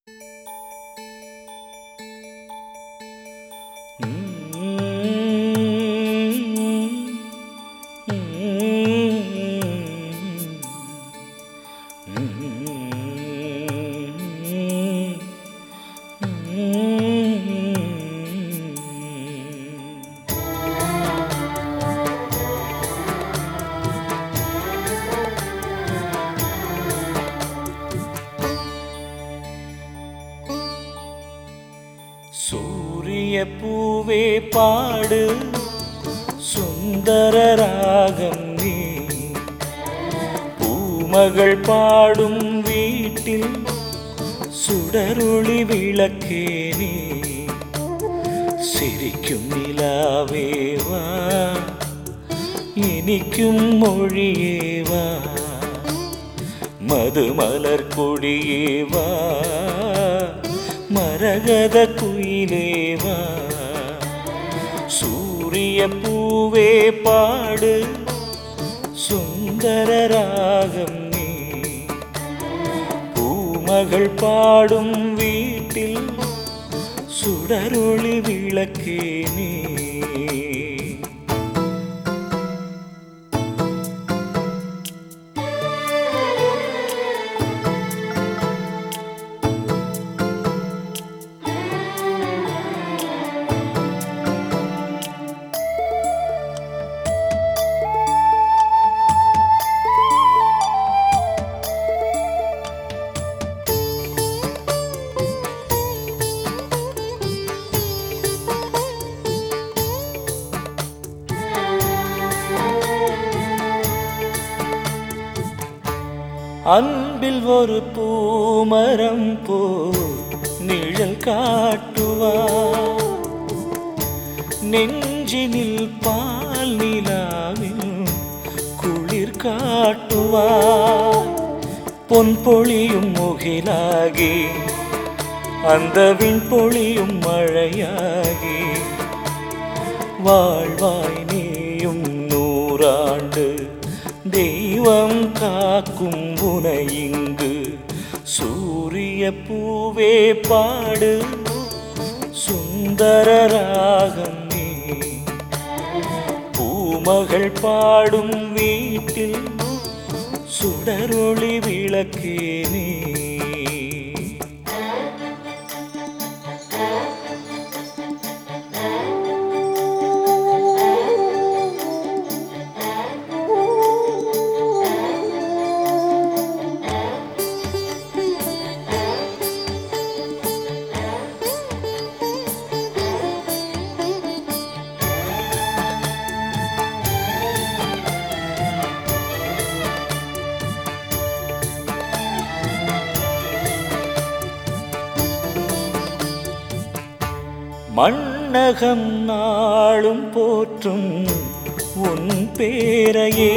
சூரிய பூவே பாடு சுந்தர ராகம் நீ பூமகள் பாடும் வீட்டில் சுடரொளி விளக்கே நீ சிரிக்கும் நிலாவேவா இனிக்கும் மொழியேவா மதுமலர் கொடியேவா மரகத குயிலேவா சூரிய பூவே பாடு சுந்தர ராகம் நீ பூமகள் பாடும் வீட்டில் சுடரொளி விளக்கே நீ அன்பில் ஒரு பூமரம் போ நிழல் காட்டுவா நெஞ்சினில் பால் நிலாவில் குளிர் காட்டுவா பொன் பொழியும் முகிலாகி அந்த விண் பொழியும் மழையாகி வாழ்வாய் நீயும் நூறாண்டு தெய்வம் காக்கும் உனை இங்கு சூரிய பூவே பாடு சுந்தர ராகம் நீ பூமகள் பாடும் வீட்டில் சுடரொளி விளக்கே நீ மண்ணகம் நாளும் போற்றும் உன் பேரையே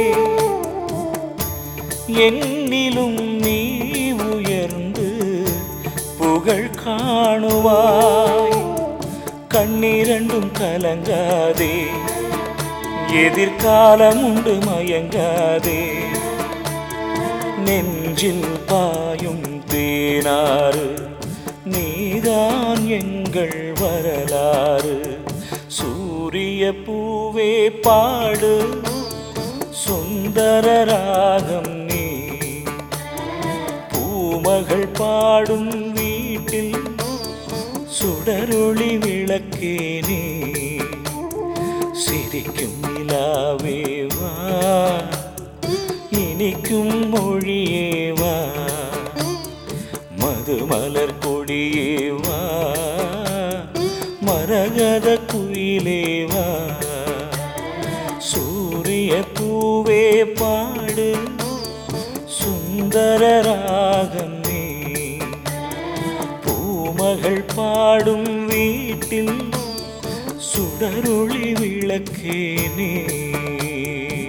என்னிலும் நீ உயர்ந்து புகழ் காணுவாய் கண்ணிரண்டும் கலங்காதே எதிர்காலம் உண்டு மயங்காதே நெஞ்சில் பாயும் தேனாறு நீதான் எங்கள் வரலாறு சூரிய பூவே பாடு சுந்தர ராகம் நீ பூமகள் பாடும் வீட்டில் சுடரொளி விளக்கே நீ சிரிக்கும் நிலாவேவா இனிக்கும் மொழியேவா மதுமலர் கொடியேவா மரகத குயிலேவா சூரிய பூவே பாடு சுந்தர ராகம் நீ பூமகள் பாடும் வீட்டில் சுடரொளி விளக்கே நீ